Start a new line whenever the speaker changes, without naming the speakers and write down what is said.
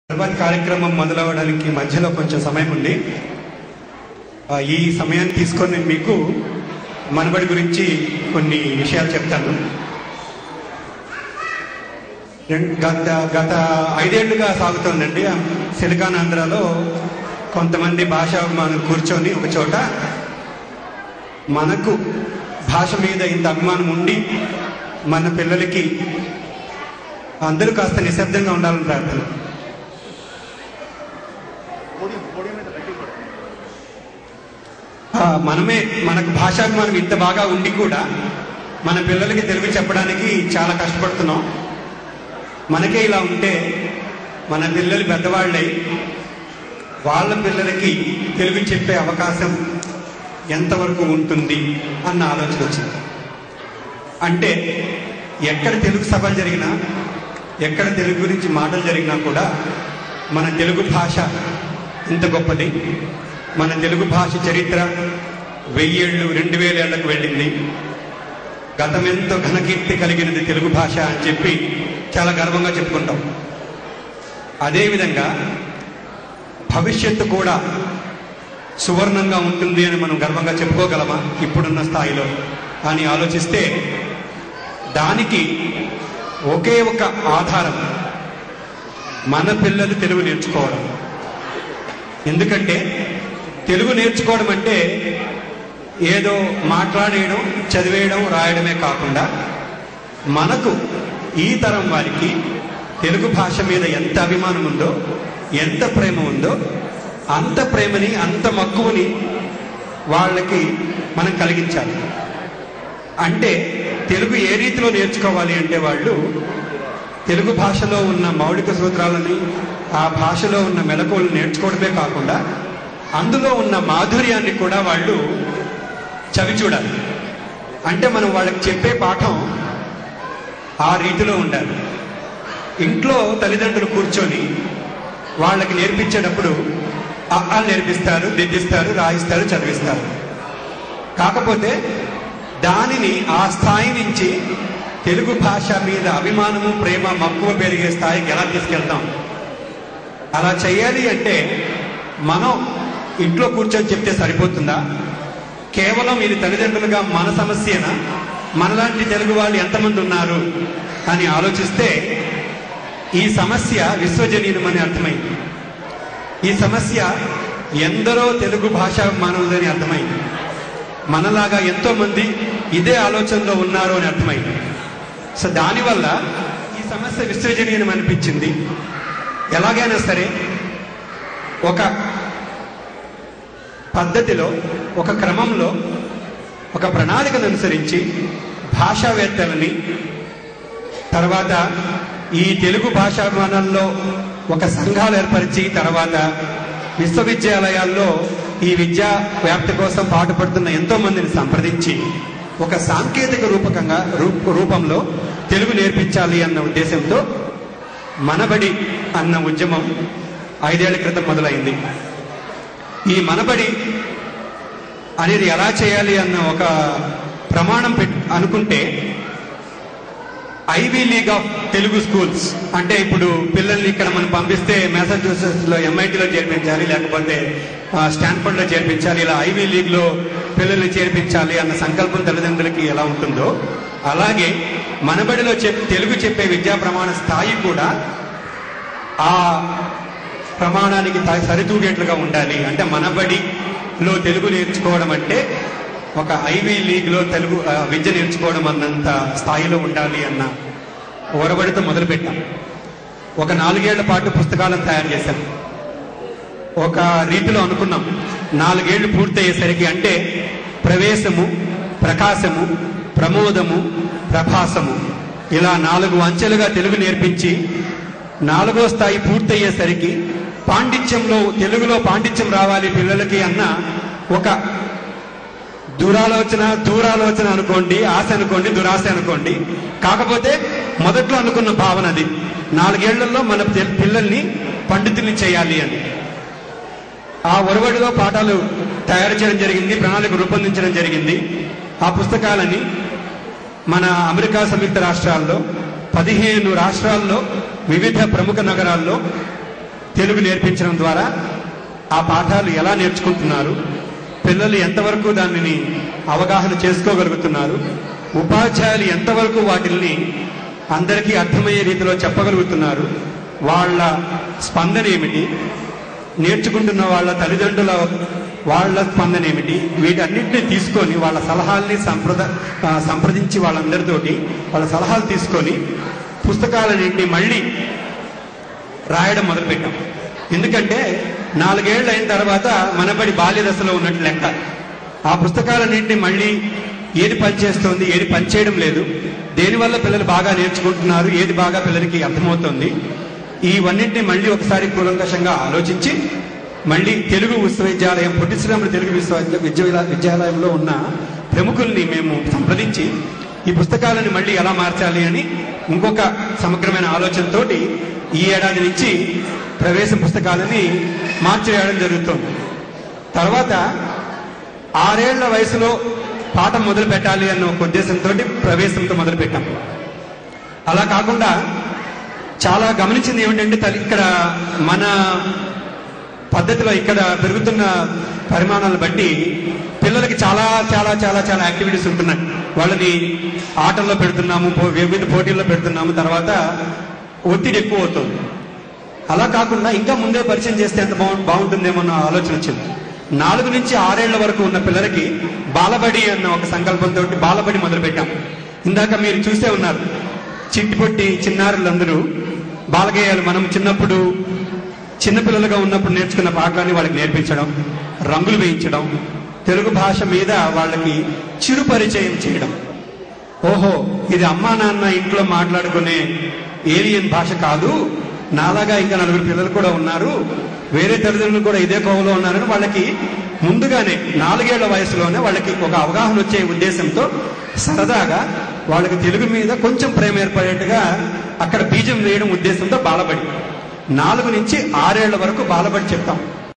తర్వాత కార్యక్రమం మొదలవడానికి మధ్యలో కొంచెం సమయం ఉంది ఆ, ఈ సమయాన్ని తీసుకొని నేను మీకు మనబడి గురించి కొన్ని విషయాలు చెప్తాను రెం- గత గత ఐదేళ్లుగా సాగుతోందండి ఆ సిలికాన్ ఆంధ్రాలో కొంతమంది భాష మనం కూర్చొని ఒక చోట మనకు భాష మీద ఇంత అభిమానం ఉండి మన పిల్లలకి అందరూ కాస్త నిశ్శబ్దంగా ఉండాలని ప్రార్థన ఆ, మనమే మనకు భాషాభిమానం ఇంత బాగా ఉండి కూడా మన పిల్లలకి తెలుగు చెప్పడానికి చాలా కష్టపడుతున్నాం మనకే ఇలా ఉంటే మన పిల్లలు పెద్దవాళ్ళై వాళ్ళ పిల్లలకి తెలుగు చెప్పే అవకాశం ఎంతవరకు ఉంటుంది అన్న ఆలోచన వచ్చింది అంటే ఎక్కడ తెలుగు సభలు జరిగినా ఎక్కడ తెలుగు గురించి మాటలు జరిగినా కూడా మన తెలుగు భాష ఇంత గొప్పది మన తెలుగు భాష చరిత్ర వెయ్యేళ్ళు రెండు వేల ఏళ్లకు వెళ్ళింది గతమెంతో ఘనకీర్తి కలిగినది తెలుగు భాష అని చెప్పి చాలా గర్వంగా చెప్పుకుంటాం అదేవిధంగా భవిష్యత్తు కూడా సువర్ణంగా ఉంటుంది అని మనం గర్వంగా చెప్పుకోగలమా ఇప్పుడున్న స్థాయిలో అని ఆలోచిస్తే దానికి ఒకే ఒక ఆధారం మన పిల్లలు తెలుగు నేర్చుకోవడం ఎందుకంటే తెలుగు నేర్చుకోవడం అంటే ఏదో మాట్లాడేయడం చదివేయడం రాయడమే కాకుండా మనకు ఈ తరం వారికి తెలుగు భాష మీద ఎంత అభిమానం ఉందో ఎంత ప్రేమ ఉందో అంత ప్రేమని అంత మక్కువని వాళ్ళకి మనం కలిగించాలి అంటే తెలుగు ఏ రీతిలో నేర్చుకోవాలి అంటే వాళ్ళు తెలుగు భాషలో ఉన్న మౌలిక సూత్రాలని ఆ భాషలో ఉన్న మెలకువలు నేర్చుకోవడమే కాకుండా అందులో ఉన్న మాధుర్యాన్ని కూడా వాళ్ళు చవి చూడాలి అంటే మనం వాళ్ళకి చెప్పే పాఠం ఆ రీతిలో ఉండాలి ఇంట్లో తల్లిదండ్రులు కూర్చొని వాళ్ళకి నేర్పించేటప్పుడు ఆ నేర్పిస్తారు దిద్దిస్తారు రాయిస్తారు చదివిస్తారు కాకపోతే దానిని ఆ స్థాయి నుంచి తెలుగు భాష మీద అభిమానము ప్రేమ మక్కువ పెరిగే స్థాయికి ఎలా తీసుకెళ్తాం అలా చేయాలి అంటే మనం ఇంట్లో కూర్చొని చెప్తే సరిపోతుందా కేవలం ఇది తల్లిదండ్రులుగా మన సమస్యనా మనలాంటి తెలుగు వాళ్ళు ఎంతమంది ఉన్నారు అని ఆలోచిస్తే ఈ సమస్య విశ్వజనీయమని అర్థమైంది ఈ సమస్య ఎందరో తెలుగు భాష మానవులని అర్థమైంది మనలాగా ఎంతో మంది ఇదే ఆలోచనలో ఉన్నారు అని అర్థమైంది సో దానివల్ల ఈ సమస్య విశ్వజనీయం అనిపించింది ఎలాగైనా సరే ఒక పద్ధతిలో ఒక క్రమంలో ఒక ప్రణాళికను అనుసరించి భాషావేత్తలని తర్వాత ఈ తెలుగు భాషాభిమానంలో ఒక సంఘాలు ఏర్పరిచి తర్వాత విశ్వవిద్యాలయాల్లో ఈ విద్యా వ్యాప్తి కోసం పాటుపడుతున్న ఎంతో మందిని సంప్రదించి ఒక సాంకేతిక రూపకంగా రూప రూపంలో తెలుగు నేర్పించాలి అన్న ఉద్దేశంతో మనబడి అన్న ఉద్యమం ఐదేళ్ల క్రితం మొదలైంది ఈ మనబడి అనేది ఎలా చేయాలి అన్న ఒక ప్రమాణం పెట్ అనుకుంటే Ivy League of Telugu schools అంటే ఇప్పుడు పిల్లల్ని ఇక్కడ మనం పంపిస్తే మెసచ్యూసెట్స్ లో ఎంఐటీలో చేర్పించాలి లేకపోతే ఆ, స్టాన్ఫర్డ్ లో చేర్పించాలి ఇలా ఐవీ లీగ్ లో పిల్లల్ని చేర్పించాలి అన్న సంకల్పం తల్లిదండ్రులకి ఎలా ఉంటుందో అలాగే మనబడిలో చెప్ తెలుగు చెప్పే విద్యా ప్రమాణ స్థాయి కూడా ఆ ప్రమాణానికి త- సరితూగేట్లుగా ఉండాలి అంటే మనబడిలో తెలుగు నేర్చుకోవడం అంటే ఒక ఐవీ లీగ్లో తెలుగు ఆ, విద్య నేర్చుకోవడం అన్నంత స్థాయిలో ఉండాలి అన్న ఒరబడితో మొదలుపెట్టాం ఒక నాలుగేళ్ల పాటు పుస్తకాలను తయారు చేశాం ఒక రీతిలో అనుకున్నాం నాలుగేళ్లు పూర్తయ్యేసరికి అంటే ప్రవేశము ప్రకాశము ప్రమోదము ప్రభాసము ఇలా నాలుగు అంచెలుగా తెలుగు నేర్పించి నాలుగో స్థాయి పూర్తయ్యేసరికి పాండిత్యంలో తెలుగులో పాండిత్యం రావాలి పిల్లలకి అన్న ఒక దురాలోచన దూరాలోచన అనుకోండి ఆశ అనుకోండి దురాశ అనుకోండి కాకపోతే మొదట్లో అనుకున్న భావన అది నాలుగేళ్లలో మన పిల్- పిల్లల్ని పండితుల్ని చేయాలి అని ఆ ఒరవడిలో పాఠాలు తయారు చేయడం జరిగింది ప్రణాళిక రూపొందించడం జరిగింది ఆ పుస్తకాలని మన అమెరికా సంయుక్త రాష్ట్రాల్లో పదిహేను రాష్ట్రాల్లో వివిధ ప్రముఖ నగరాల్లో తెలుగు నేర్పించడం ద్వారా ఆ పాఠాలు ఎలా నేర్చుకుంటున్నారు పిల్లలు ఎంతవరకు దానిని అవగాహన చేసుకోగలుగుతున్నారు ఉపాధ్యాయులు ఎంతవరకు వాటిల్ని అందరికీ అర్థమయ్యే రీతిలో చెప్పగలుగుతున్నారు వాళ్ళ స్పందన ఏమిటి నేర్చుకుంటున్న వాళ్ళ తల్లిదండ్రుల వాళ్ళ స్పందన ఏమిటి వీటన్నిటిని తీసుకొని వాళ్ళ సలహాల్ని సంప్రద ఆ, సంప్రదించి వాళ్ళందరితోటి వాళ్ళ సలహాలు తీసుకొని పుస్తకాలన్నింటినీ మళ్ళీ రాయడం మొదలుపెట్టాం ఎందుకంటే నాలుగేళ్లు అయిన తర్వాత మనబడి బాల్య దశలో ఉన్నట్టు లెక్క ఆ పుస్తకాలన్నింటినీ మళ్ళీ ఏది పనిచేస్తోంది ఏది పనిచేయడం లేదు దేనివల్ల పిల్లలు బాగా నేర్చుకుంటున్నారు ఏది బాగా పిల్లలకి అర్థమవుతోంది ఇవన్నింటినీ మళ్ళీ ఒకసారి కూలంకషంగా ఆలోచించి మళ్ళీ తెలుగు విశ్వవిద్యాలయం పొట్టి శ్రీరాములు తెలుగు విశ్వవిద్య విద్య విద్యాలయంలో ఉన్న ప్రముఖుల్ని మేము సంప్రదించి ఈ పుస్తకాలను మళ్ళీ ఎలా మార్చాలి అని ఇంకొక సమగ్రమైన ఆలోచనతోటి ఈ ఏడాది నుంచి ప్రవేశ పుస్తకాలని మార్చివేయడం జరుగుతుంది తర్వాత ఆరేళ్ల వయసులో పాఠం మొదలు పెట్టాలి అన్న ఒక ఉద్దేశంతో ప్రవేశంతో మొదలు పెట్టాం అలా కాకుండా చాలా గమనించింది ఏమిటంటే తల్లి ఇక్కడ మన పద్ధతిలో ఇక్కడ పెరుగుతున్న పరిమాణాలను బట్టి పిల్లలకి చాలా చాలా చాలా చాలా యాక్టివిటీస్ ఉంటున్నాయి వాళ్ళని ఆటల్లో పెడుతున్నాము పో- వివిధ పోటీల్లో పెడుతున్నాము తర్వాత ఒత్తిడి ఎక్కువ అవుతుంది అలా కాకుండా ఇంకా ముందే పరిచయం చేస్తే ఎంత బాగు బాగుంటుందేమో అన్న ఆలోచన వచ్చింది నాలుగు నుంచి ఆరేళ్ల వరకు ఉన్న పిల్లలకి బాలబడి అన్న ఒక సంకల్పంతో బాలబడి మొదలు పెట్టాం ఇందాక మీరు చూసే ఉన్నారు చిట్టిపొట్టి చిన్నారులందరూ బాలగేయాలు మనం చిన్నప్పుడు చిన్నపిల్లలుగా ఉన్నప్పుడు నేర్చుకున్న పాటలని వాళ్ళకి నేర్పించడం రంగులు వేయించడం తెలుగు భాష మీద వాళ్ళకి చిరు పరిచయం చేయడం ఓహో ఇది అమ్మా నాన్న ఇంట్లో మాట్లాడుకునే ఏలియన్ భాష కాదు నాలాగా ఇంకా నలుగురు పిల్లలు కూడా ఉన్నారు వేరే తల్లిదండ్రులు కూడా ఇదే కోవలో ఉన్నారని వాళ్ళకి ముందుగానే నాలుగేళ్ల వయసులోనే వాళ్ళకి ఒక అవగాహన వచ్చే ఉద్దేశంతో సరదాగా వాళ్ళకి తెలుగు మీద కొంచెం ప్రేమ ఏర్పడేట్టుగా అక్కడ బీజం వేయడం ఉద్దేశంతో బాలబడి నాలుగు నుంచి ఆరేళ్ల వరకు బాలబడి చెప్తాం